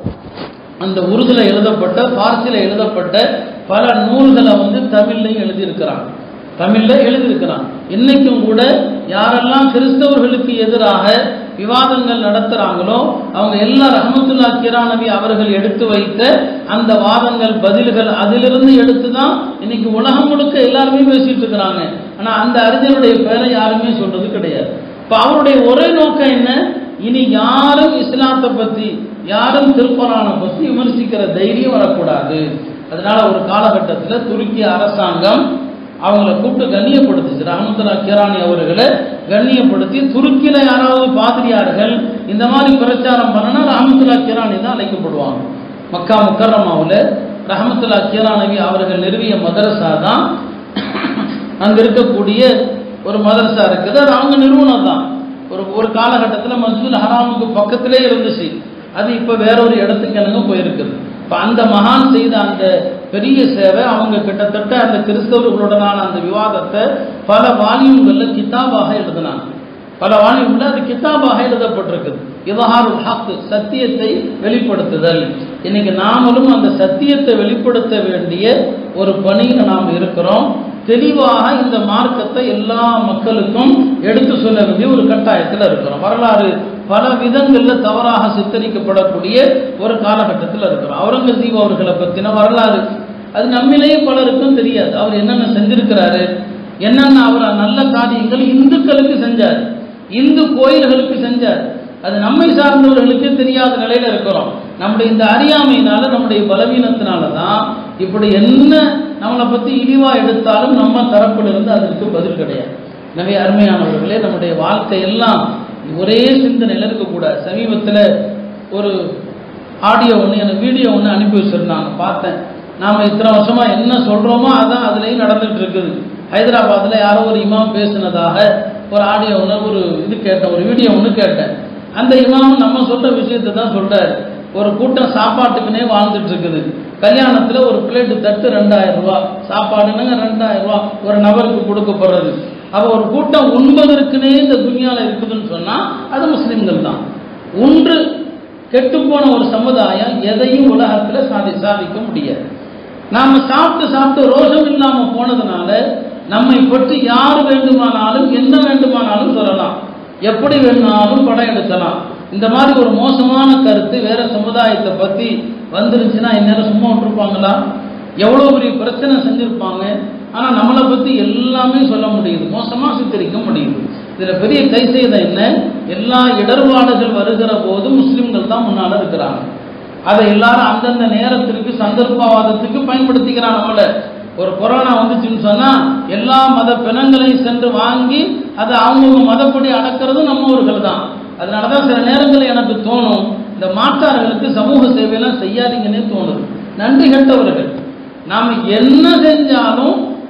அந்த உருதுல எழுதப்பட்ட பார்சில எழுதப்பட்ட பல நூல்களை வந்து தமிழ்லையும் எழுதியிருக்கிறாங்க தமிழ்ல எழுதியிருக்கிறான் இன்னைக்கும் கூட யாரெல்லாம் கிறிஸ்தவர்களுக்கு எதிராக விவாதங்கள் நடத்துறாங்களோ அவங்க எல்லா ரஹமத்துல்லா கிரானவி அவர்கள் எடுத்து வைத்த அந்த வாதங்கள் பதில்கள் அதிலிருந்து எடுத்து தான் இன்னைக்கு உலகம் முழுக்க எல்லாருமே பேசிட்டு இருக்கிறாங்க ஆனா அந்த அறிஞருடைய பேரை யாருமே சொல்றது கிடையாது இப்ப அவருடைய ஒரே நோக்கம் என்ன இனி யாரும் இஸ்லாத்தை பத்தி யாரும் திருப்பரானை பத்தி விமர்சிக்கிற தைரியம் வரக்கூடாது அதனால ஒரு காலகட்டத்தில் துருக்கி அரசாங்கம் அவங்கள கூப்பிட்டு கண்ணியப்படுத்துச்சு ரஹமத்துல்லா கிரானி அவர்களை கண்ணியப்படுத்தி துருக்கியில யாராவது பாதிரியார்கள் இந்த மாதிரி பிரச்சாரம் பண்ணனா ரஹமத்துல்லா கிரானி தான் அழைக்கப்படுவாங்க மக்கா முக்கரமாவில் ரஹமத்துல்லா கிரானவி அவர்கள் நிறுவிய மதரசா தான் அங்க இருக்கக்கூடிய ஒரு மதரசா இருக்குது அது அவங்க நிறுவனம் தான் ஒரு ஒரு காலகட்டத்தில் மஸ்ஜித் ஹராமுக்கு பக்கத்திலே இருந்துச்சு அது இப்போ வேற ஒரு இடத்துக்கு எனக்கு போயிருக்குது இப்போ அந்த மகான் செய்த அந்த பெரிய சேவை அவங்க கிட்டத்தட்ட அந்த கிறிஸ்தவர்களுடனான அந்த விவாதத்தை பல வால்யூம்களில் கிதாபாக எழுதினாங்க பல வால்யூம்ல அது கிதாபாக எழுதப்பட்டிருக்குது இவஹாருல் ஹக் சத்தியத்தை வெளிப்படுத்துதல் இன்னைக்கு நாமளும் அந்த சத்தியத்தை வெளிப்படுத்த வேண்டிய ஒரு பணியில் நாம் இருக்கிறோம் தெளிவாக இந்த மார்க்கத்தை எல்லா மக்களுக்கும் எடுத்து சொல்ல வேண்டிய ஒரு கட்டாயத்தில் இருக்கிறோம் வரலாறு பல விதங்களில் தவறாக சித்தரிக்கப்படக்கூடிய ஒரு காலகட்டத்தில் இருக்கிறோம் அவுரங்கசீப் அவர்களை பற்றின வரலாறு அது நம்மிலேயே பலருக்கும் தெரியாது அவர் என்னென்ன செஞ்சிருக்கிறாரு என்னென்ன அவர் நல்ல காரியங்கள் இந்துக்களுக்கு செஞ்சார் இந்து கோயில்களுக்கு செஞ்சார் அது நம்மை சார்ந்தவர்களுக்கு தெரியாத நிலையில இருக்கிறோம் நம்முடைய இந்த அறியாமையினால நம்முடைய பலவீனத்தினால தான் இப்படி என்ன நம்மளை பத்தி இழிவா எடுத்தாலும் நம்ம தரப்பிலிருந்து அதற்கு பதில் கிடையாது எனவே அருமையானவர்களே நம்முடைய வாழ்க்கை எல்லாம் ஒரே சிந்தனையில் இருக்கக்கூடாது சமீபத்தில் ஒரு ஆடியோ ஒன்று எனக்கு வீடியோ ஒன்று அனுப்பி வச்சிருந்தாங்க பார்த்தேன் நாம் இத்தனை வருஷமா என்ன சொல்றோமோ அதான் அதுலேயும் நடந்துட்டு இருக்குது ஹைதராபாத்தில் யாரோ ஒரு இமாம் பேசினதாக ஒரு ஆடியோ ஒன்று ஒரு இது கேட்டேன் ஒரு வீடியோ ஒன்று கேட்டேன் அந்த இமாம் நம்ம சொல்ற விஷயத்தை தான் சொல்றாரு ஒரு கூட்டம் சாப்பாட்டுக்குனே வாழ்ந்துட்டு இருக்குது கல்யாணத்துல ஒரு பிளேட்டு தட்டு ரெண்டாயிரம் ரூபாய் சாப்பாடுனுங்க ரெண்டாயிரம் ரூபாய் ஒரு நபருக்கு கொடுக்கப்படுறது அப்ப ஒரு கூட்டம் உண்பதற்குனே இந்த துனியால இருக்குதுன்னு சொன்னா அது முஸ்லிம்கள் தான் ஒன்று கெட்டுப்போன ஒரு சமுதாயம் எதையும் உலகத்துல சாதி சாதிக்க முடியாது நாம சாப்பிட்டு சாப்பிட்டு ரோஷம் இல்லாம போனதுனால நம்மை பற்றி யார் வேண்டுமானாலும் என்ன வேண்டுமானாலும் சொல்லலாம் எப்படி வேணுமானாலும் படம் எடுக்கலாம் இந்த மாதிரி ஒரு மோசமான கருத்து வேற சமுதாயத்தை பத்தி வந்துருச்சுன்னா இந்நேரம் சும்மா விட்டுருப்பாங்களா எவ்வளோ பெரிய பிரச்சனை செஞ்சிருப்பாங்க ஆனா நம்மளை பத்தி எல்லாமே சொல்ல முடியுது மோசமா சித்தரிக்க முடியுது இதுல பெரிய கை செய்த என்ன எல்லா இடர்பாடுகள் வருகிற போது முஸ்லிம்கள் தான் முன்னால இருக்கிறாங்க அதை எல்லாரும் அந்தந்த நேரத்திற்கு சந்தர்ப்பவாதத்துக்கு பயன்படுத்திக்கிறான் நம்மள ஒரு கொரோனா வந்துச்சுன்னு சொன்னா எல்லா மத பிணங்களையும் சென்று வாங்கி அதை அவங்கவுங்க மதப்படி அடக்கிறது நம்ம ஊர்கள் தான் அதனாலதான் சில நேரங்களில் எனக்கு தோணும் இந்த மாற்றார்களுக்கு சமூக சேவையெல்லாம் செய்யாதீங்கன்னே தோணுது நன்றி கெட்டவர்கள் நாம என்ன செஞ்சாலும்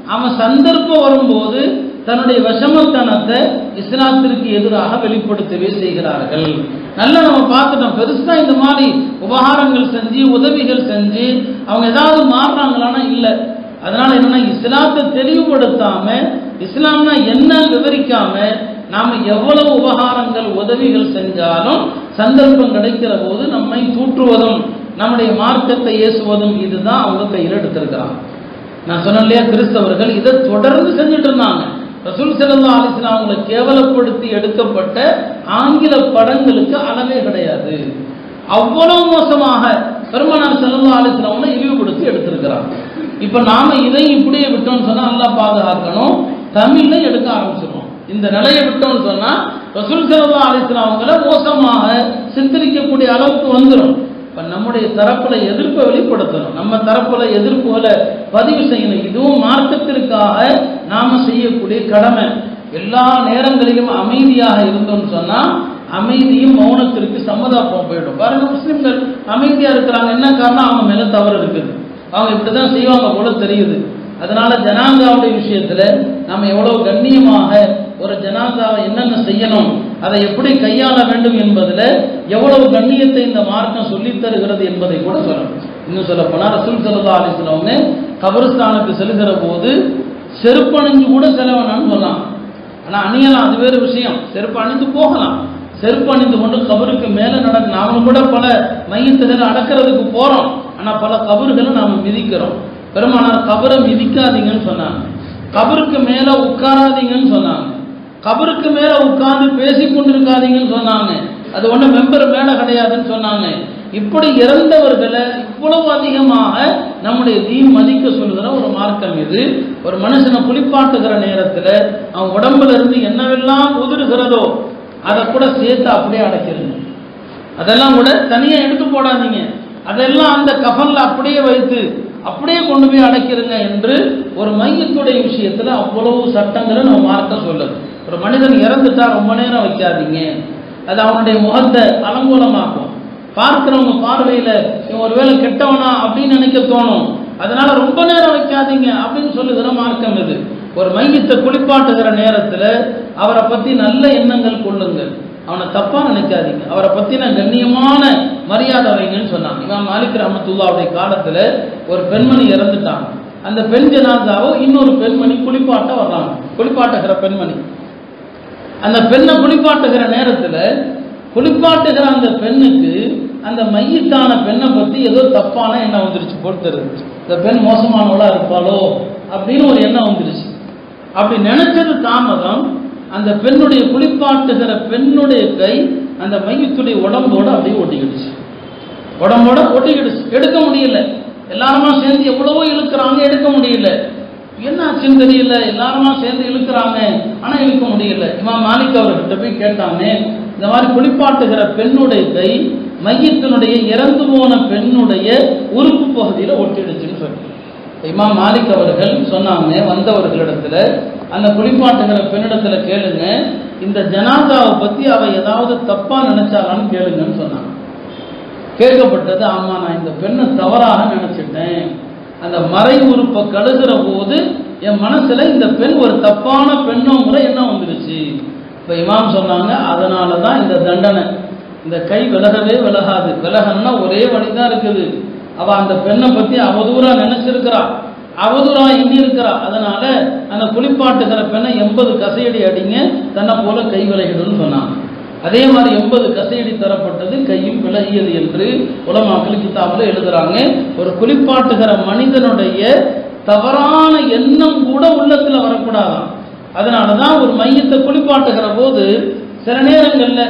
அவன் சந்தர்ப்பம் வரும்போது தன்னுடைய விஷமத்தனத்தை இஸ்லாத்திற்கு எதிராக வெளிப்படுத்தவே செய்கிறார்கள் நல்லா நம்ம பார்த்துட்டோம் பெருசா இந்த மாதிரி உபகாரங்கள் செஞ்சு உதவிகள் செஞ்சு அவங்க ஏதாவது மாறுறாங்களான்னா இல்லை அதனால என்னன்னா இஸ்லாத்தை தெளிவுபடுத்தாம இஸ்லாம்னா என்ன விவரிக்காம நாம எவ்வளவு உபகாரங்கள் உதவிகள் செஞ்சாலும் சந்தர்ப்பம் கிடைக்கிற போது நம்மை தூற்றுவதும் நம்முடைய மார்க்கத்தை ஏசுவதும் இதுதான் அவங்க கையில் எடுத்திருக்கிறாங்க நான் சொன்னேன் இல்லையா கிறிஸ்தவர்கள் இதை தொடர்ந்து செஞ்சுட்டு இருந்தாங்க ரசூல் செல்லா அலிஸ்லாம் அவங்களை கேவலப்படுத்தி எடுக்கப்பட்ட ஆங்கில படங்களுக்கு அளவே கிடையாது அவ்வளவு மோசமாக பெருமானார் செல்லா அலிஸ்லாம்ல இழிவுபடுத்தி எடுத்திருக்கிறாங்க இப்ப நாம இதையும் இப்படியே விட்டோம்னு சொன்னா நல்லா பாதுகாக்கணும் தமிழ்ல எடுக்க ஆரம்பிச்சிருவோம் இந்த நிலையை விட்டோம்னு சொன்னா ரசூல் செல்லா அலிஸ்லாம் அவங்கள மோசமாக சித்தரிக்கக்கூடிய அளவுக்கு வந்துடும் இப்ப நம்முடைய தரப்புல எதிர்ப்பை வெளிப்படுத்தணும் நம்ம தரப்புல எதிர்ப்புகளை பதிவு செய்யணும் இதுவும் மார்க்கத்திற்காக நாம செய்யக்கூடிய கடமை எல்லா நேரங்களிலும் அமைதியாக இருந்தோம்னு சொன்னா அமைதியும் மௌனத்திற்கு சம்மதாப்பம் போயிடும் பாருங்க முஸ்லிம்கள் அமைதியா இருக்கிறாங்க என்ன காரணம் அவங்க மேல தவறு இருக்குது அவங்க இப்படிதான் செய்வாங்க போல தெரியுது அதனால ஜனாங்காவுடைய விஷயத்துல நம்ம எவ்வளவு கண்ணியமாக ஒரு ஜனாதாவை என்னென்ன செய்யணும் அதை எப்படி கையாள வேண்டும் என்பதில் எவ்வளவு கண்ணியத்தை இந்த மார்க்கம் சொல்லித் தருகிறது என்பதை கூட சொல்லணும் இன்னும் சொல்ல போனா ரசூல் சல்லா அலிஸ்லவங்க கபரஸ்தானுக்கு செல்கிற போது செருப்பு அணிஞ்சு கூட செலவனான்னு சொன்னாங்க ஆனா அணியலாம் அது வேறு விஷயம் செருப்பு அணிந்து போகலாம் செருப்பு அணிந்து கொண்டு கபருக்கு மேல நடக்க நாம கூட பல மையத்துகளை அடக்கிறதுக்கு போறோம் ஆனா பல கபறுகளை நாம மிதிக்கிறோம் பெருமானார் கபரை மிதிக்காதீங்கன்னு சொன்னாங்க கபருக்கு மேல உட்காராதீங்கன்னு சொன்னாங்க கபருக்கு மேல உட்கார்ந்து பேசி கொண்டிருக்காதீங்கன்னு சொன்னாங்க அது ஒண்ணு மெம்பர் மேல கிடையாதுன்னு சொன்னாங்க இப்படி இறந்தவர்களை இவ்வளவு அதிகமாக நம்முடைய தீம் மதிக்க சொல்லுகிற ஒரு மார்க்கம் இது ஒரு மனுஷனை குளிப்பாட்டுகிற நேரத்துல அவன் உடம்புல இருந்து என்னவெல்லாம் உதிருகிறதோ அதை கூட சேர்த்து அப்படியே அடைக்கிறீங்க அதெல்லாம் கூட தனியா எடுத்து போடாதீங்க அதெல்லாம் அந்த கஃன்ல அப்படியே வைத்து அப்படியே கொண்டு போய் அடைக்கிறங்க என்று ஒரு மையத்துடைய விஷயத்துல அவ்வளவு சட்டங்களை நம்ம மார்க்க சொல்லுது ஒரு மனிதன் இறந்துட்டா ரொம்ப நேரம் வைக்காதீங்க அது அவனுடைய முகத்தை அலங்கோலமாக்கும் பார்க்கிறவங்க பார்வையில இவன் ஒருவேளை கெட்டவனா அப்படின்னு நினைக்க தோணும் அதனால ரொம்ப நேரம் வைக்காதீங்க அப்படின்னு சொல்லுகிற மார்க்கம் இது ஒரு மையத்தை குளிப்பாட்டுகிற நேரத்துல அவரை பத்தி நல்ல எண்ணங்கள் கொள்ளுங்கள் அவனை தப்பா நினைக்காதீங்க அவரை பத்தின கண்ணியமான மரியாதை வைங்கன்னு சொன்னாங்க இவன் மாலிக் ரஹமத்துல்லாவுடைய காலத்துல ஒரு பெண்மணி இறந்துட்டாங்க அந்த பெண் ஜனாதாவோ இன்னொரு பெண்மணி குளிப்பாட்ட வர்றாங்க குளிப்பாட்டுகிற பெண்மணி அந்த பெண்ணை குளிப்பாட்டுகிற நேரத்துல குளிப்பாட்டுகிற அந்த பெண்ணுக்கு அந்த மையத்தான பெண்ணை பத்தி ஏதோ தப்பான எண்ணம் வந்துருச்சு பொறுத்தருது இந்த பெண் மோசமானவளா இருப்பாளோ அப்படின்னு ஒரு எண்ணம் வந்துருச்சு அப்படி நினைச்சது தாமதம் அந்த பெண்ணுடைய குளிப்பாட்டுகிற பெண்ணுடைய கை அந்த மையத்துடைய உடம்போட அப்படியே ஒட்டிக்கிடுச்சு உடம்போட ஒட்டிக்கிடுச்சு எடுக்க முடியல எல்லாருமா சேர்ந்து எவ்வளவோ இழுக்கிறாங்க எடுக்க முடியல என்ன ஆச்சுன்னு தெரியல எல்லாருமா சேர்ந்து இழுக்கிறாங்க ஆனா இழுக்க முடியல இமாம் மாலிக் அவர்கிட்ட போய் கேட்டாங்க இந்த மாதிரி குளிப்பாட்டுகிற பெண்ணுடைய கை மையத்தினுடைய இறந்து போன பெண்ணுடைய உறுப்பு பகுதியில் ஒட்டிடுச்சுன்னு சொல்லி இமாம் மாலிக் அவர்கள் சொன்னாங்க வந்தவர்களிடத்துல அந்த குளிப்பாட்டுகிற பெண்ணிடத்துல கேளுங்க இந்த ஜனாதாவை பத்தி அவ ஏதாவது தப்பா நினைச்சாலான்னு கேளுங்கன்னு சொன்னாங்க கேட்கப்பட்டது ஆமா நான் இந்த பெண்ணை தவறாக நினைச்சிட்டேன் அந்த மறை உறுப்பை கழுகுற போது என் மனசுல இந்த பெண் ஒரு தப்பான பெண்ணுங்கிற எண்ணம் வந்துருச்சு இப்ப இமாம் சொன்னாங்க அதனால தான் இந்த தண்டனை இந்த கை விலகவே விலகாது விலகன்னா ஒரே வழிதான் இருக்குது அவ அந்த பெண்ணை பத்தி அவதூறா நினைச்சிருக்கிறா அவதூறா எண்ணி இருக்கிறா அதனால அந்த குளிப்பாட்டுகிற பெண்ணை எண்பது கசையடி அடிங்க தன்னை போல கை விலகிடும்னு சொன்னாங்க அதே மாதிரி எண்பது கசையடி தரப்பட்டது கையும் விலகியது என்று உலமாக்கள் கிதாபில் எழுதுறாங்க ஒரு குளிப்பாட்டுகிற மனிதனுடைய தவறான எண்ணம் கூட உள்ளத்துல வரக்கூடாதாம் அதனாலதான் ஒரு மையத்தை குளிப்பாட்டுகிற போது சில நேரங்கள்ல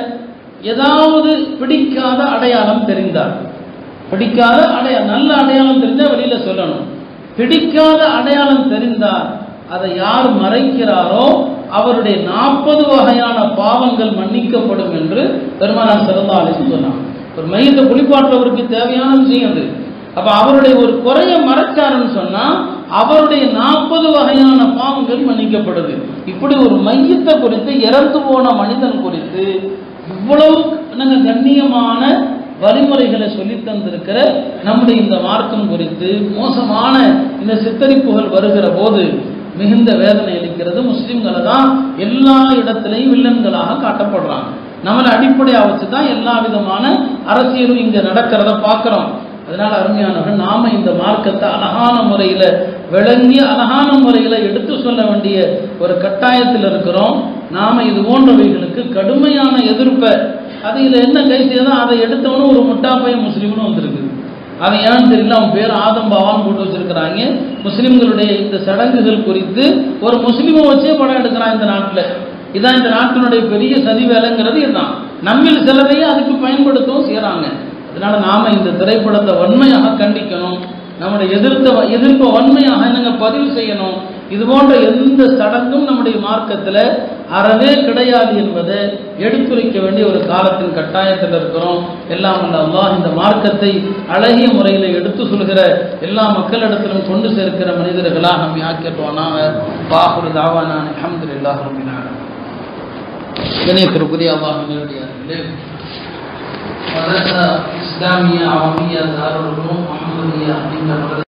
ஏதாவது பிடிக்காத அடையாளம் தெரிந்தார் பிடிக்காத அடையாளம் நல்ல அடையாளம் தெரிஞ்சா வெளியில சொல்லணும் பிடிக்காத அடையாளம் தெரிந்தால் அதை யார் மறைக்கிறாரோ அவருடைய நாற்பது வகையான பாவங்கள் மன்னிக்கப்படும் என்று பெருமானார் சிறந்தா அழைத்து சொன்னார் ஒரு மையத்தை குளிப்பாட்டுறவருக்கு தேவையான விஷயம் அது அப்ப அவருடைய ஒரு குறைய மறைச்சாருன்னு சொன்னா அவருடைய நாற்பது வகையான பாவங்கள் மன்னிக்கப்படுது இப்படி ஒரு மையத்தை குறித்து இறந்து போன மனிதன் குறித்து இவ்வளவு என்னங்க கண்ணியமான வழிமுறைகளை சொல்லி தந்திருக்கிற நம்முடைய இந்த மார்க்கம் குறித்து மோசமான இந்த சித்தரிப்புகள் வருகிற போது மிகுந்த வேதனை அளிக்கிறது முஸ்லிம்களை தான் எல்லா இடத்திலையும் வில்லன்களாக காட்டப்படுறாங்க நம்மளை அடிப்படையாக வச்சு தான் எல்லா விதமான அரசியலும் இங்கே நடக்கிறத பார்க்குறோம் அதனால அருமையானவர்கள் நாம இந்த மார்க்கத்தை அழகான முறையில் விளங்கி அழகான முறையில் எடுத்து சொல்ல வேண்டிய ஒரு கட்டாயத்தில் இருக்கிறோம் நாம இது போன்றவைகளுக்கு கடுமையான எதிர்ப்பை அது இதில் என்ன கை செய்யதோ அதை எடுத்தவனும் ஒரு முட்டாப்பைய முஸ்லீம்னு வந்திருக்கு அது ஏன்னு தெரியல அவன் பேர் ஆதம் பாவான்னு போட்டு வச்சிருக்கிறாங்க முஸ்லிம்களுடைய இந்த சடங்குகள் குறித்து ஒரு முஸ்லீமை வச்சே படம் எடுக்கிறான் இந்த நாட்டில் இதான் இந்த நாட்டினுடைய பெரிய சதி வேலைங்கிறது இதுதான் நம்மில் சிலரையும் அதுக்கு பயன்படுத்தவும் செய்கிறாங்க அதனால நாம இந்த திரைப்படத்தை வன்மையாக கண்டிக்கணும் நம்முடைய எதிர்த்த எதிர்ப்பை வன்மையாக நாங்கள் பதிவு செய்யணும் இது போன்ற எந்த சடங்கும் நம்முடைய மார்க்கத்தில் அறவே கிடையாது என்பதை எடுத்துரைக்க வேண்டிய ஒரு காலத்தின் கட்டாயத்தில் இருக்கிறோம் எல்லாம் வல்ல அல்லாஹ் இந்த மார்க்கத்தை அழகிய முறையில் எடுத்து சொல்கிற எல்லா மக்களிடத்திலும் கொண்டு சேர்க்கிற மனிதர்களாக நம்மை ஆக்கிடுவானாக பாகுரு தாவானான் அஹமதுல்லாஹ் ரபினான இணையத்திற்குரிய அல்லாஹ் நேரடியார்களே மதரசா இஸ்லாமிய அவாமியா தாருல் உலூம் முஹம்மதியா அப்படிங்கிற